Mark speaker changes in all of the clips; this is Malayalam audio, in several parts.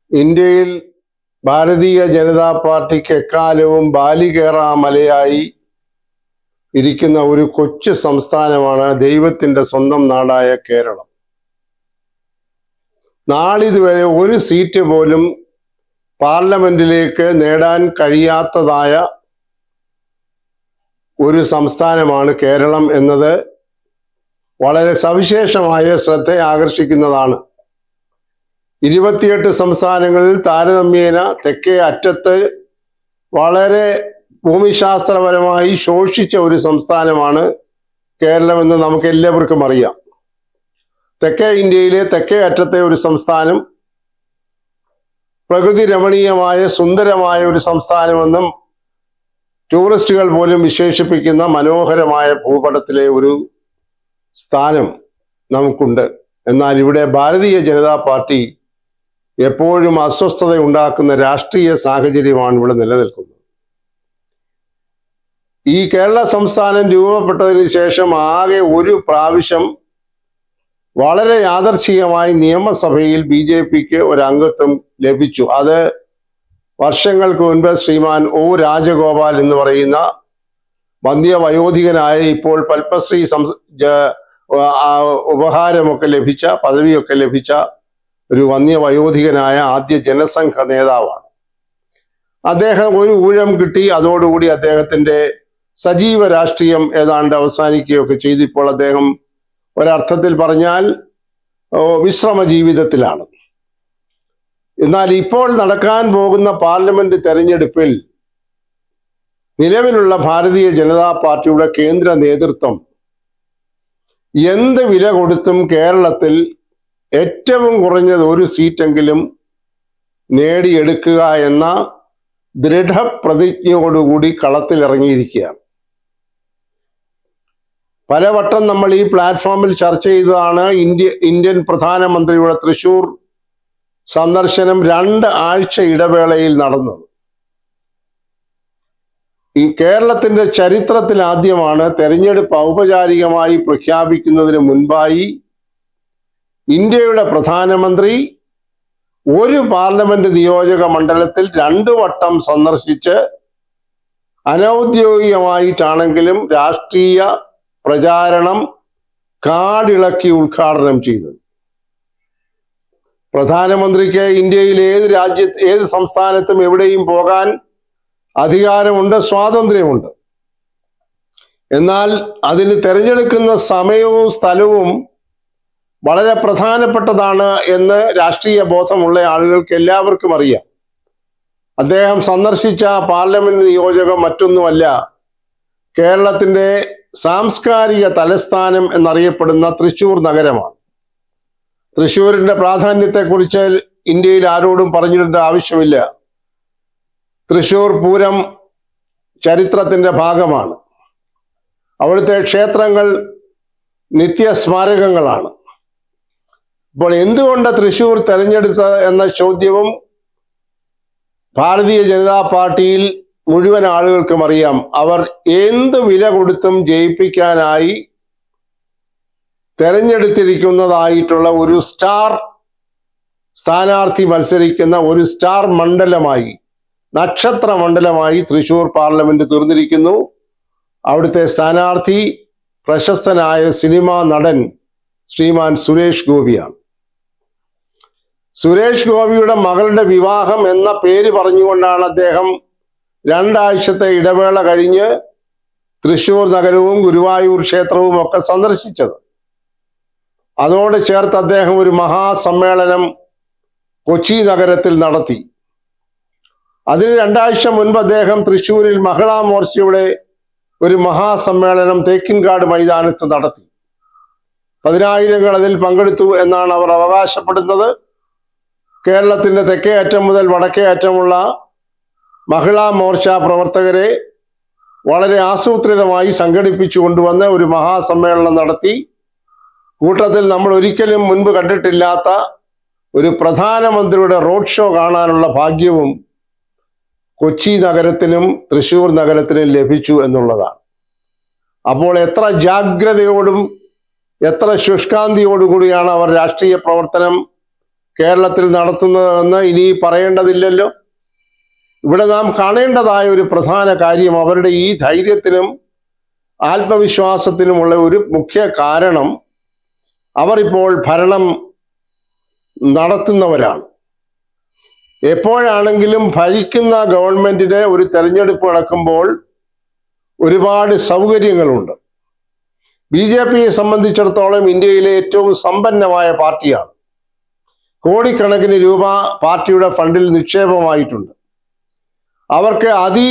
Speaker 1: ഇന്ത്യയിൽ ഭാരതീയ ജനതാ പാർട്ടിക്ക് എക്കാലവും ബാലികേറാമലയായി ഇരിക്കുന്ന ഒരു കൊച്ചു സംസ്ഥാനമാണ് ദൈവത്തിന്റെ സ്വന്തം നാടായ കേരളം നാളിതുവരെ ഒരു സീറ്റ് പോലും പാർലമെന്റിലേക്ക് നേടാൻ കഴിയാത്തതായ ഒരു സംസ്ഥാനമാണ് കേരളം എന്നത് വളരെ സവിശേഷമായ ശ്രദ്ധ ആകർഷിക്കുന്നതാണ് ഇരുപത്തിയെട്ട് സംസ്ഥാനങ്ങളിൽ താരതമ്യേന തെക്കേ അറ്റത്ത് വളരെ ഭൂമിശാസ്ത്രപരമായി ശോഷിച്ച ഒരു സംസ്ഥാനമാണ് കേരളം എന്ന് നമുക്ക് എല്ലാവർക്കും അറിയാം തെക്കേ ഇന്ത്യയിലെ തെക്കേ അറ്റത്തെ ഒരു സംസ്ഥാനം പ്രകൃതി രമണീയമായ സുന്ദരമായ ഒരു സംസ്ഥാനമെന്നും ടൂറിസ്റ്റുകൾ പോലും വിശേഷിപ്പിക്കുന്ന മനോഹരമായ ഭൂപടത്തിലെ ഒരു സ്ഥാനം നമുക്കുണ്ട് എന്നാൽ ഇവിടെ ഭാരതീയ ജനതാ പാർട്ടി എപ്പോഴും അസ്വസ്ഥത ഉണ്ടാക്കുന്ന രാഷ്ട്രീയ സാഹചര്യമാണ് ഇവിടെ നിലനിൽക്കുന്നത് ഈ കേരള സംസ്ഥാനം രൂപപ്പെട്ടതിന് ശേഷം ആകെ ഒരു പ്രാവശ്യം വളരെ യാദർച്ഛികമായി നിയമസഭയിൽ ബി ജെ പിക്ക് ഒരു അംഗത്വം ലഭിച്ചു അത് വർഷങ്ങൾക്ക് മുൻപ് ശ്രീമാൻ ഒ രാജഗോപാൽ എന്ന് പറയുന്ന വന്ധ്യവയോധികനായ ഇപ്പോൾ പത്മശ്രീ സംസ് ജ- ആ ഉപഹാരമൊക്കെ ലഭിച്ച പദവിയൊക്കെ ലഭിച്ച ഒരു വന്ധ്യവയോധികനായ ആദ്യ ജനസംഘ നേതാവാണ് അദ്ദേഹം ഒരു ഊഴം കിട്ടി അതോടുകൂടി അദ്ദേഹത്തിന്റെ സജീവ രാഷ്ട്രീയം ഏതാണ്ട് അവസാനിക്കുകയൊക്കെ ചെയ്തു ഇപ്പോൾ അദ്ദേഹം ഒരർത്ഥത്തിൽ പറഞ്ഞാൽ ഓ, വിശ്രമ ജീവിതത്തിലാണ് എന്നാൽ ഇപ്പോൾ നടക്കാൻ പോകുന്ന പാർലമെന്റ് തെരഞ്ഞെടുപ്പിൽ നിലവിലുള്ള ഭാരതീയ ജനതാ പാർട്ടിയുടെ കേന്ദ്ര നേതൃത്വം എന്ത് വില കൊടുത്തും കേരളത്തിൽ ഏറ്റവും കുറഞ്ഞത് ഒരു സീറ്റെങ്കിലും നേടിയെടുക്കുക എന്ന ദൃഢപ്രതിജ്ഞയോടുകൂടി കളത്തിലിറങ്ങിയിരിക്കുകയാണ് പലവട്ടം നമ്മൾ ഈ പ്ലാറ്റ്ഫോമിൽ ചർച്ച ചെയ്തതാണ് ഇന്ത്യ ഇന്ത്യൻ പ്രധാനമന്ത്രിയുടെ തൃശൂർ സന്ദർശനം രണ്ട് ആഴ്ച ഇടവേളയിൽ നടന്നത് ഈ കേരളത്തിന്റെ ചരിത്രത്തിൽ ആദ്യമാണ് തെരഞ്ഞെടുപ്പ് ഔപചാരികമായി പ്രഖ്യാപിക്കുന്നതിന് മുൻപായി ഇന്ത്യയുടെ പ്രധാനമന്ത്രി ഒരു പാർലമെന്റ് നിയോജക മണ്ഡലത്തിൽ രണ്ടു വട്ടം സന്ദർശിച്ച് അനൗദ്യോഗികമായിട്ടാണെങ്കിലും രാഷ്ട്രീയ പ്രചാരണം കാടിളക്കി ഉദ്ഘാടനം ചെയ്തത് പ്രധാനമന്ത്രിക്ക് ഇന്ത്യയിൽ ഏത് രാജ്യത്ത് ഏത് സംസ്ഥാനത്തും എവിടെയും പോകാൻ അധികാരമുണ്ട് സ്വാതന്ത്ര്യമുണ്ട് എന്നാൽ അതിന് തിരഞ്ഞെടുക്കുന്ന സമയവും സ്ഥലവും വളരെ പ്രധാനപ്പെട്ടതാണ് എന്ന് രാഷ്ട്രീയ ബോധമുള്ള ആളുകൾക്ക് എല്ലാവർക്കും അറിയാം അദ്ദേഹം സന്ദർശിച്ച പാർലമെന്റ് നിയോജകം മറ്റൊന്നുമല്ല കേരളത്തിന്റെ സാംസ്കാരിക തലസ്ഥാനം എന്നറിയപ്പെടുന്ന തൃശൂർ നഗരമാണ് തൃശൂരിന്റെ പ്രാധാന്യത്തെക്കുറിച്ച് ഇന്ത്യയിൽ ആരോടും പറഞ്ഞിടേണ്ട ആവശ്യമില്ല തൃശൂർ പൂരം ചരിത്രത്തിന്റെ ഭാഗമാണ് അവിടുത്തെ ക്ഷേത്രങ്ങൾ നിത്യസ്മാരകങ്ങളാണ് ഇപ്പോൾ എന്തുകൊണ്ട് തൃശൂർ തെരഞ്ഞെടുത്തത് എന്ന ചോദ്യവും ഭാരതീയ ജനതാ പാർട്ടിയിൽ മുഴുവൻ ആളുകൾക്കും അറിയാം അവർ എന്ത് വില കൊടുത്തും ജയിപ്പിക്കാനായി തെരഞ്ഞെടുത്തിരിക്കുന്നതായിട്ടുള്ള ഒരു സ്റ്റാർ സ്ഥാനാർത്ഥി മത്സരിക്കുന്ന ഒരു സ്റ്റാർ മണ്ഡലമായി നക്ഷത്ര മണ്ഡലമായി തൃശൂർ പാർലമെന്റ് തീർന്നിരിക്കുന്നു അവിടുത്തെ സ്ഥാനാർത്ഥി പ്രശസ്തനായ സിനിമാ നടൻ ശ്രീമാൻ സുരേഷ് ഗോപിയാണ് സുരേഷ് ഗോപിയുടെ മകളുടെ വിവാഹം എന്ന പേര് പറഞ്ഞുകൊണ്ടാണ് അദ്ദേഹം രണ്ടാഴ്ചത്തെ ഇടവേള കഴിഞ്ഞ് തൃശൂർ നഗരവും ഗുരുവായൂർ ക്ഷേത്രവും ഒക്കെ സന്ദർശിച്ചത് അതോട് ചേർത്ത് അദ്ദേഹം ഒരു മഹാസമ്മേളനം കൊച്ചി നഗരത്തിൽ നടത്തി അതിന് രണ്ടാഴ്ച മുൻപ് അദ്ദേഹം തൃശൂരിൽ മഹിളാ മോർച്ചയുടെ ഒരു മഹാസമ്മേളനം തേക്കിൻകാട് മൈതാനത്ത് നടത്തി പതിനായിരങ്ങൾ അതിൽ പങ്കെടുത്തു എന്നാണ് അവർ അവകാശപ്പെടുന്നത് കേരളത്തിന്റെ തെക്കേ അറ്റം മുതൽ വടക്കേ അറ്റമുള്ള മഹിളാ മോർച്ച പ്രവർത്തകരെ വളരെ ആസൂത്രിതമായി സംഘടിപ്പിച്ചു കൊണ്ടുവന്ന് ഒരു മഹാസമ്മേളനം നടത്തി കൂട്ടത്തിൽ നമ്മൾ ഒരിക്കലും മുൻപ് കണ്ടിട്ടില്ലാത്ത ഒരു പ്രധാനമന്ത്രിയുടെ റോഡ് ഷോ കാണാനുള്ള ഭാഗ്യവും കൊച്ചി നഗരത്തിനും തൃശൂർ നഗരത്തിനും ലഭിച്ചു എന്നുള്ളതാണ് അപ്പോൾ എത്ര ജാഗ്രതയോടും എത്ര ശുഷ്കാന്തിയോടുകൂടിയാണ് അവർ രാഷ്ട്രീയ പ്രവർത്തനം കേരളത്തിൽ നടത്തുന്നതെന്ന് ഇനി പറയേണ്ടതില്ലല്ലോ ഇവിടെ നാം കാണേണ്ടതായ ഒരു പ്രധാന കാര്യം അവരുടെ ഈ ധൈര്യത്തിനും ആത്മവിശ്വാസത്തിനുമുള്ള ഒരു മുഖ്യ കാരണം അവർ ഇപ്പോൾ ഭരണം നടത്തുന്നവരാണ് എപ്പോഴാണെങ്കിലും ഭരിക്കുന്ന ഗവൺമെന്റിന് ഒരു തെരഞ്ഞെടുപ്പ് നടക്കുമ്പോൾ ഒരുപാട് സൗകര്യങ്ങളുണ്ട് ബി ജെ പിയെ സംബന്ധിച്ചിടത്തോളം ഇന്ത്യയിലെ ഏറ്റവും സമ്പന്നമായ പാർട്ടിയാണ് കോടിക്കണക്കിന് രൂപ പാർട്ടിയുടെ ഫണ്ടിൽ നിക്ഷേപമായിട്ടുണ്ട് അവർക്ക് അതി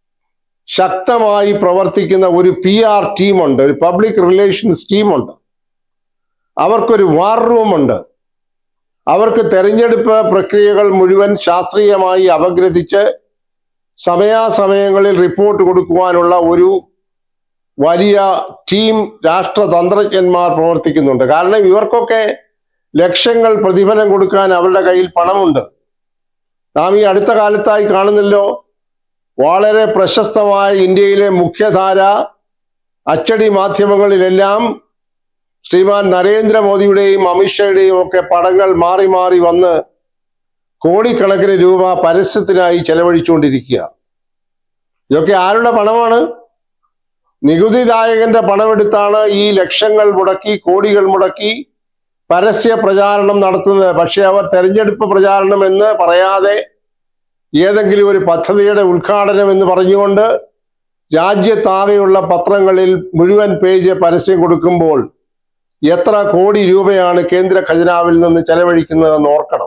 Speaker 1: ശക്തമായി പ്രവർത്തിക്കുന്ന ഒരു പി ആർ ടീമുണ്ട് ഒരു പബ്ലിക് റിലേഷൻസ് ടീമുണ്ട് അവർക്കൊരു വാർ റൂമുണ്ട് അവർക്ക് തെരഞ്ഞെടുപ്പ് പ്രക്രിയകൾ മുഴുവൻ ശാസ്ത്രീയമായി അപഗ്രഥിച്ച് സമയാസമയങ്ങളിൽ റിപ്പോർട്ട് കൊടുക്കുവാനുള്ള ഒരു വലിയ ടീം രാഷ്ട്രതന്ത്രജ്ഞന്മാർ പ്രവർത്തിക്കുന്നുണ്ട് കാരണം ഇവർക്കൊക്കെ ലക്ഷങ്ങൾ പ്രതിഫലം കൊടുക്കാൻ അവരുടെ കയ്യിൽ പണമുണ്ട് നാം ഈ അടുത്ത കാലത്തായി കാണുന്നല്ലോ വളരെ പ്രശസ്തമായ ഇന്ത്യയിലെ മുഖ്യധാര അച്ചടി മാധ്യമങ്ങളിലെല്ലാം ശ്രീമാൻ നരേന്ദ്രമോദിയുടെയും അമിത്ഷായുടെയും ഒക്കെ പടങ്ങൾ മാറി മാറി വന്ന് കോടിക്കണക്കിന് രൂപ പരസ്യത്തിനായി ചെലവഴിച്ചുകൊണ്ടിരിക്കുക ഇതൊക്കെ ആരുടെ പണമാണ് നികുതിദായകന്റെ പണമെടുത്താണ് ഈ ലക്ഷങ്ങൾ മുടക്കി കോടികൾ മുടക്കി പരസ്യ പ്രചാരണം നടത്തുന്നത് പക്ഷെ അവർ തെരഞ്ഞെടുപ്പ് പ്രചാരണം എന്ന് പറയാതെ ഏതെങ്കിലും ഒരു പദ്ധതിയുടെ ഉദ്ഘാടനം എന്ന് പറഞ്ഞുകൊണ്ട് രാജ്യത്താകെയുള്ള പത്രങ്ങളിൽ മുഴുവൻ പേജ് പരസ്യം കൊടുക്കുമ്പോൾ എത്ര കോടി രൂപയാണ് കേന്ദ്ര ഖജനാവിൽ നിന്ന് ചെലവഴിക്കുന്നതെന്ന് ഓർക്കണം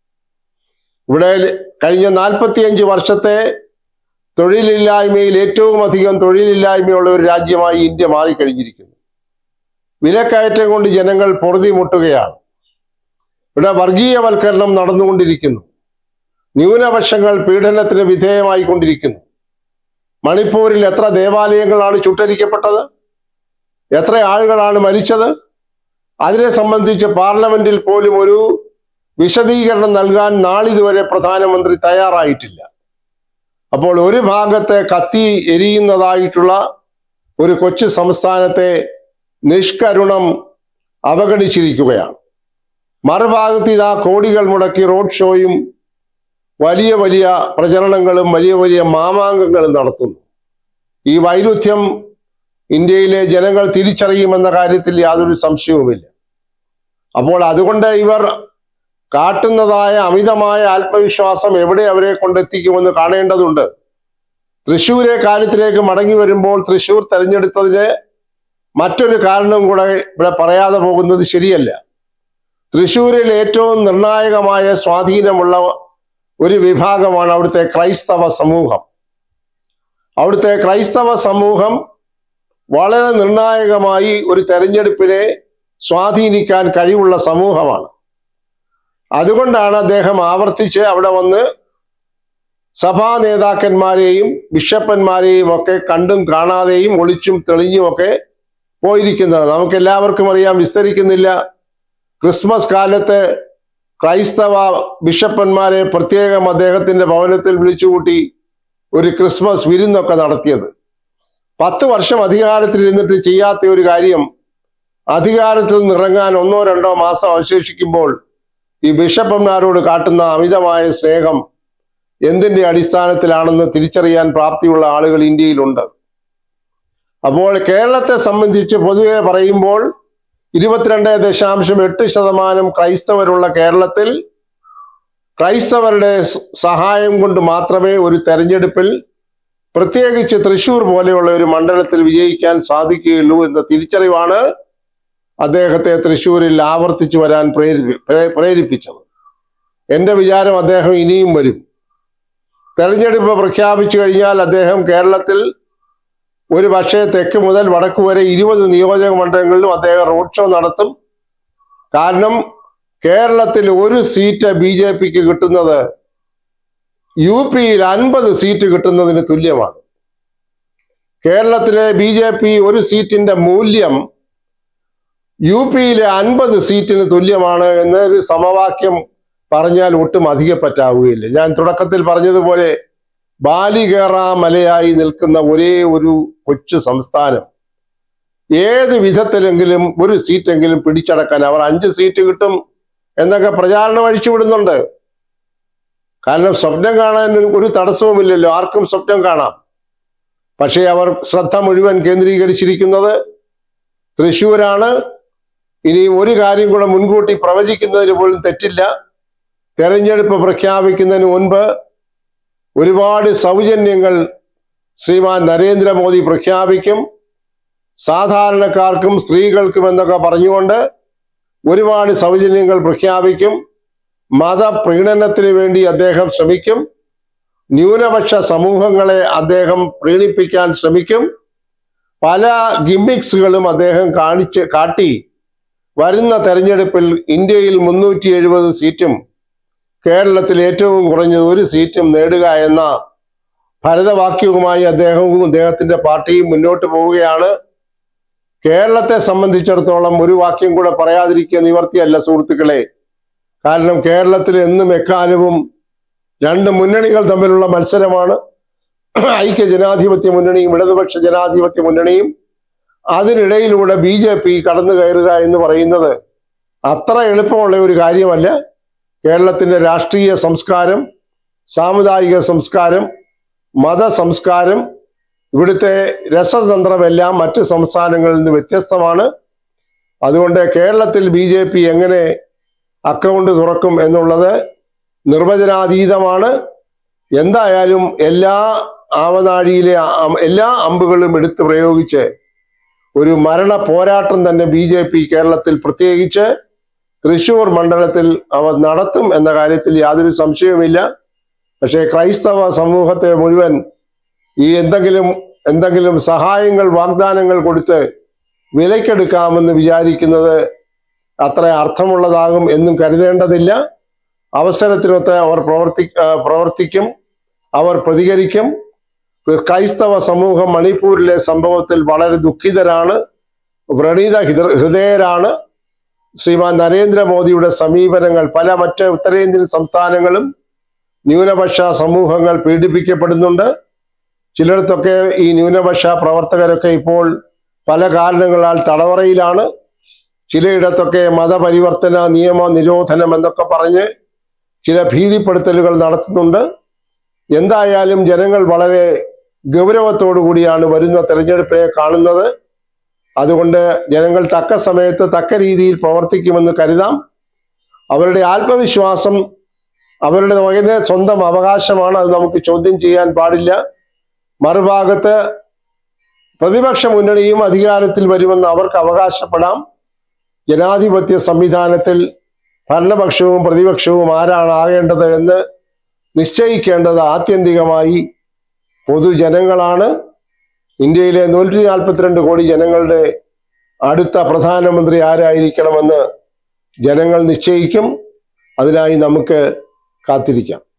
Speaker 1: ഇവിടെ കഴിഞ്ഞ നാൽപ്പത്തിയഞ്ച് വർഷത്തെ തൊഴിലില്ലായ്മയിൽ ഏറ്റവും അധികം തൊഴിലില്ലായ്മയുള്ള ഒരു രാജ്യമായി ഇന്ത്യ മാറിക്കഴിഞ്ഞിരിക്കുന്നു വിലക്കയറ്റം കൊണ്ട് ജനങ്ങൾ പൊറുതിമുട്ടുകയാണ് ഇവിടെ വർഗീയവൽക്കരണം നടന്നുകൊണ്ടിരിക്കുന്നു ന്യൂനപക്ഷങ്ങൾ പീഡനത്തിന് വിധേയമായി കൊണ്ടിരിക്കുന്നു മണിപ്പൂരിൽ എത്ര ദേവാലയങ്ങളാണ് ചുട്ടരിക്കപ്പെട്ടത് എത്ര ആളുകളാണ് മരിച്ചത് അതിനെ സംബന്ധിച്ച് പാർലമെന്റിൽ പോലും ഒരു വിശദീകരണം നൽകാൻ നാളിതുവരെ പ്രധാനമന്ത്രി തയ്യാറായിട്ടില്ല അപ്പോൾ ഒരു ഭാഗത്തെ കത്തി എരിയുന്നതായിട്ടുള്ള ഒരു കൊച്ചു സംസ്ഥാനത്തെ നിഷ്കരുണം അവഗണിച്ചിരിക്കുകയാണ് മറുഭാഗത്ത് ഇതാ കോടികൾ മുടക്കി റോഡ് ഷോയും വലിയ വലിയ പ്രചരണങ്ങളും വലിയ വലിയ മാമാങ്കങ്ങളും നടത്തുന്നു ഈ വൈരുദ്ധ്യം ഇന്ത്യയിലെ ജനങ്ങൾ തിരിച്ചറിയുമെന്ന കാര്യത്തിൽ യാതൊരു സംശയവുമില്ല അപ്പോൾ അതുകൊണ്ട് ഇവർ കാട്ടുന്നതായ അമിതമായ ആത്മവിശ്വാസം എവിടെ അവരെ കൊണ്ടെത്തിക്കുമെന്ന് കാണേണ്ടതുണ്ട് തൃശ്ശൂരെ കാര്യത്തിലേക്ക് മടങ്ങി വരുമ്പോൾ തൃശ്ശൂർ തെരഞ്ഞെടുത്തതിന് മറ്റൊരു കാരണം കൂടെ ഇവിടെ പറയാതെ പോകുന്നത് ശരിയല്ല തൃശ്ശൂരിൽ ഏറ്റവും നിർണായകമായ സ്വാധീനമുള്ള ഒരു വിഭാഗമാണ് അവിടുത്തെ ക്രൈസ്തവ സമൂഹം അവിടുത്തെ ക്രൈസ്തവ സമൂഹം വളരെ നിർണായകമായി ഒരു തെരഞ്ഞെടുപ്പിനെ സ്വാധീനിക്കാൻ കഴിവുള്ള സമൂഹമാണ് അതുകൊണ്ടാണ് അദ്ദേഹം ആവർത്തിച്ച് അവിടെ വന്ന് സഭാ നേതാക്കന്മാരെയും ബിഷപ്പന്മാരെയും ഒക്കെ കണ്ടും കാണാതെയും ഒളിച്ചും തെളിഞ്ഞും ഒക്കെ പോയിരിക്കുന്നത് നമുക്ക് എല്ലാവർക്കും അറിയാം വിസ്തരിക്കുന്നില്ല ക്രിസ്മസ് കാലത്ത് ക്രൈസ്തവ ബിഷപ്പന്മാരെ പ്രത്യേകം അദ്ദേഹത്തിന്റെ ഭവനത്തിൽ വിളിച്ചുകൂട്ടി ഒരു ക്രിസ്മസ് വിരുന്നൊക്കെ നടത്തിയത് പത്ത് വർഷം അധികാരത്തിൽ ഇരുന്നിട്ട് ചെയ്യാത്ത ഒരു കാര്യം അധികാരത്തിൽ നിറങ്ങാൻ ഒന്നോ രണ്ടോ മാസം അവശേഷിക്കുമ്പോൾ ഈ ബിഷപ്പന്മാരോട് കാട്ടുന്ന അമിതമായ സ്നേഹം എന്തിന്റെ അടിസ്ഥാനത്തിലാണെന്ന് തിരിച്ചറിയാൻ പ്രാപ്തിയുള്ള ആളുകൾ ഇന്ത്യയിലുണ്ട് അപ്പോൾ കേരളത്തെ സംബന്ധിച്ച് പൊതുവെ പറയുമ്പോൾ ഇരുപത്തിരണ്ട് ദശാംശം എട്ട് ശതമാനം ക്രൈസ്തവരുള്ള കേരളത്തിൽ ക്രൈസ്തവരുടെ സ- സഹായം കൊണ്ട് മാത്രമേ ഒരു തെരഞ്ഞെടുപ്പിൽ പ്രത്യേകിച്ച് തൃശൂർ പോലെയുള്ള ഒരു മണ്ഡലത്തിൽ വിജയിക്കാൻ സാധിക്കുകയുള്ളൂ എന്ന തിരിച്ചറിവാണ് അദ്ദേഹത്തെ തൃശൂരിൽ ആവർത്തിച്ചു വരാൻ പ്രേരി പ്രേ- പ്രേരിപ്പിച്ചത് എന്റെ വിചാരം അദ്ദേഹം ഇനിയും വരും തെരഞ്ഞെടുപ്പ് പ്രഖ്യാപിച്ചു കഴിഞ്ഞാൽ അദ്ദേഹം കേരളത്തിൽ ഒരു പക്ഷേ തെക്ക് മുതൽ വടക്ക് വരെ ഇരുപത് നിയോജക മണ്ഡലങ്ങളിലും അദ്ദേഹം റോഡ് ഷോ നടത്തും കാരണം കേരളത്തിൽ ഒരു സീറ്റ് ബി ജെ പിക്ക് കിട്ടുന്നത് യു പിയിൽ അൻപത് സീറ്റ് കിട്ടുന്നതിന് തുല്യമാണ് കേരളത്തിലെ ബി ജെ പി ഒരു സീറ്റിന്റെ മൂല്യം യു പിയിലെ അൻപത് സീറ്റിന് തുല്യമാണ് എന്നൊരു സമവാക്യം പറഞ്ഞാൽ ഒട്ടും അധികപ്പറ്റാവുകയില്ല ഞാൻ തുടക്കത്തിൽ പറഞ്ഞതുപോലെ ബാലികേറ മലയായി നിൽക്കുന്ന ഒരേ ഒരു കൊച്ചു സംസ്ഥാനം ഏത് വിധത്തിലെങ്കിലും ഒരു സീറ്റെങ്കിലും പിടിച്ചടക്കാൻ അവർ അഞ്ച് സീറ്റ് കിട്ടും എന്നൊക്കെ പ്രചാരണം അഴിച്ചുവിടുന്നുണ്ട് കാരണം സ്വപ്നം കാണാൻ ഒരു തടസ്സവുമില്ലല്ലോ ആർക്കും സ്വപ്നം കാണാം പക്ഷേ അവർ ശ്രദ്ധ മുഴുവൻ കേന്ദ്രീകരിച്ചിരിക്കുന്നത് തൃശ്ശൂരാണ് ഇനി ഒരു കാര്യം കൂടെ മുൻകൂട്ടി പ്രവചിക്കുന്നതിന് പോലും തെറ്റില്ല തെരഞ്ഞെടുപ്പ് പ്രഖ്യാപിക്കുന്നതിന് മുൻപ് ഒരുപാട് സൗജന്യങ്ങൾ ശ്രീമാൻ നരേന്ദ്രമോദി പ്രഖ്യാപിക്കും സാധാരണക്കാർക്കും സ്ത്രീകൾക്കും എന്നൊക്കെ പറഞ്ഞുകൊണ്ട് ഒരുപാട് സൗജന്യങ്ങൾ പ്രഖ്യാപിക്കും മതപ്രീണനത്തിന് വേണ്ടി അദ്ദേഹം ശ്രമിക്കും ന്യൂനപക്ഷ സമൂഹങ്ങളെ അദ്ദേഹം പ്രീണിപ്പിക്കാൻ ശ്രമിക്കും പല ഗിമ്മിക്സുകളും അദ്ദേഹം കാണിച്ച് കാട്ടി വരുന്ന തെരഞ്ഞെടുപ്പിൽ ഇന്ത്യയിൽ മുന്നൂറ്റി എഴുപത് സീറ്റും കേരളത്തിൽ ഏറ്റവും കുറഞ്ഞത് ഒരു സീറ്റും നേടുക എന്ന ഭരതവാക്യവുമായി അദ്ദേഹവും അദ്ദേഹത്തിന്റെ പാർട്ടിയും മുന്നോട്ട് പോവുകയാണ് കേരളത്തെ സംബന്ധിച്ചിടത്തോളം ഒരു വാക്യം കൂടെ പറയാതിരിക്കുക നിവർത്തിയല്ല സുഹൃത്തുക്കളെ കാരണം കേരളത്തിൽ എന്നും എക്കാലവും രണ്ട് മുന്നണികൾ തമ്മിലുള്ള മത്സരമാണ് ഐക്യ ജനാധിപത്യ മുന്നണിയും ഇടതുപക്ഷ ജനാധിപത്യ മുന്നണിയും അതിനിടയിലൂടെ ബി ജെ പി കടന്നു കയറുക എന്ന് പറയുന്നത് അത്ര എളുപ്പമുള്ള ഒരു കാര്യമല്ല കേരളത്തിന്റെ രാഷ്ട്രീയ സംസ്കാരം സാമുദായിക സംസ്കാരം മത സംസ്കാരം ഇവിടുത്തെ രസതന്ത്രമെല്ലാം മറ്റ് സംസ്ഥാനങ്ങളിൽ നിന്ന് വ്യത്യസ്തമാണ് അതുകൊണ്ട് കേരളത്തിൽ ബി ജെ പി എങ്ങനെ അക്കൗണ്ട് തുറക്കും എന്നുള്ളത് നിർവചനാതീതമാണ് എന്തായാലും എല്ലാ ആവനാഴിയിലെ അ- എല്ലാ അമ്പുകളും എടുത്ത് പ്രയോഗിച്ച് ഒരു മരണ പോരാട്ടം തന്നെ ബി ജെ പി കേരളത്തിൽ പ്രത്യേകിച്ച് തൃശൂർ മണ്ഡലത്തിൽ അവർ നടത്തും എന്ന കാര്യത്തിൽ യാതൊരു സംശയവുമില്ല പക്ഷേ ക്രൈസ്തവ സമൂഹത്തെ മുഴുവൻ ഈ എന്തെങ്കിലും എന്തെങ്കിലും സഹായങ്ങൾ വാഗ്ദാനങ്ങൾ കൊടുത്ത് വിലക്കെടുക്കാമെന്ന് വിചാരിക്കുന്നത് അത്ര അർത്ഥമുള്ളതാകും എന്നും കരുതേണ്ടതില്ല അവസരത്തിനൊത്ത് അവർ പ്രവർത്തി ആ, പ്രവർത്തിക്കും അവർ പ്രതികരിക്കും ക്രൈസ്തവ സമൂഹം മണിപ്പൂരിലെ സംഭവത്തിൽ വളരെ ദുഃഖിതരാണ് വ്രണീത ഹൃദ- ഹൃദയരാണ് ശ്രീമാൻ നരേന്ദ്രമോദിയുടെ സമീപനങ്ങൾ പല മറ്റ് ഉത്തരേന്ത്യൻ സംസ്ഥാനങ്ങളും ന്യൂനപക്ഷ സമൂഹങ്ങൾ പീഡിപ്പിക്കപ്പെടുന്നുണ്ട് ചിലയിടത്തൊക്കെ ഈ ന്യൂനപക്ഷ പ്രവർത്തകരൊക്കെ ഇപ്പോൾ പല കാരണങ്ങളാൽ തടവറയിലാണ് ചിലയിടത്തൊക്കെ മതപരിവർത്തന നിയമ നിരോധനം എന്നൊക്കെ പറഞ്ഞ് ചില ഭീതിപ്പെടുത്തലുകൾ നടത്തുന്നുണ്ട് എന്തായാലും ജനങ്ങൾ വളരെ ഗൗരവത്തോടു കൂടിയാണ് വരുന്ന തെരഞ്ഞെടുപ്പിനെ കാണുന്നത് അതുകൊണ്ട് ജനങ്ങൾ തക്ക സമയത്ത് തക്ക രീതിയിൽ പ്രവർത്തിക്കുമെന്ന് കരുതാം അവരുടെ ആത്മവിശ്വാസം അവരുടെ വളരെ സ്വന്തം അവകാശമാണ് അത് നമുക്ക് ചോദ്യം ചെയ്യാൻ പാടില്ല മറുഭാഗത്ത് പ്രതിപക്ഷ മുന്നണിയും അധികാരത്തിൽ വരുമെന്ന് അവർക്ക് അവകാശപ്പെടാം ജനാധിപത്യ സംവിധാനത്തിൽ ഭരണപക്ഷവും പ്രതിപക്ഷവും ആരാണ് ആകേണ്ടത് എന്ന് നിശ്ചയിക്കേണ്ടത് ആത്യന്തികമായി പൊതുജനങ്ങളാണ് ഇന്ത്യയിലെ നൂറ്റി നാൽപ്പത്തിരണ്ട് കോടി ജനങ്ങളുടെ അടുത്ത പ്രധാനമന്ത്രി ആരായിരിക്കണമെന്ന് ജനങ്ങൾ നിശ്ചയിക്കും അതിനായി നമുക്ക് കാത്തിരിക്കാം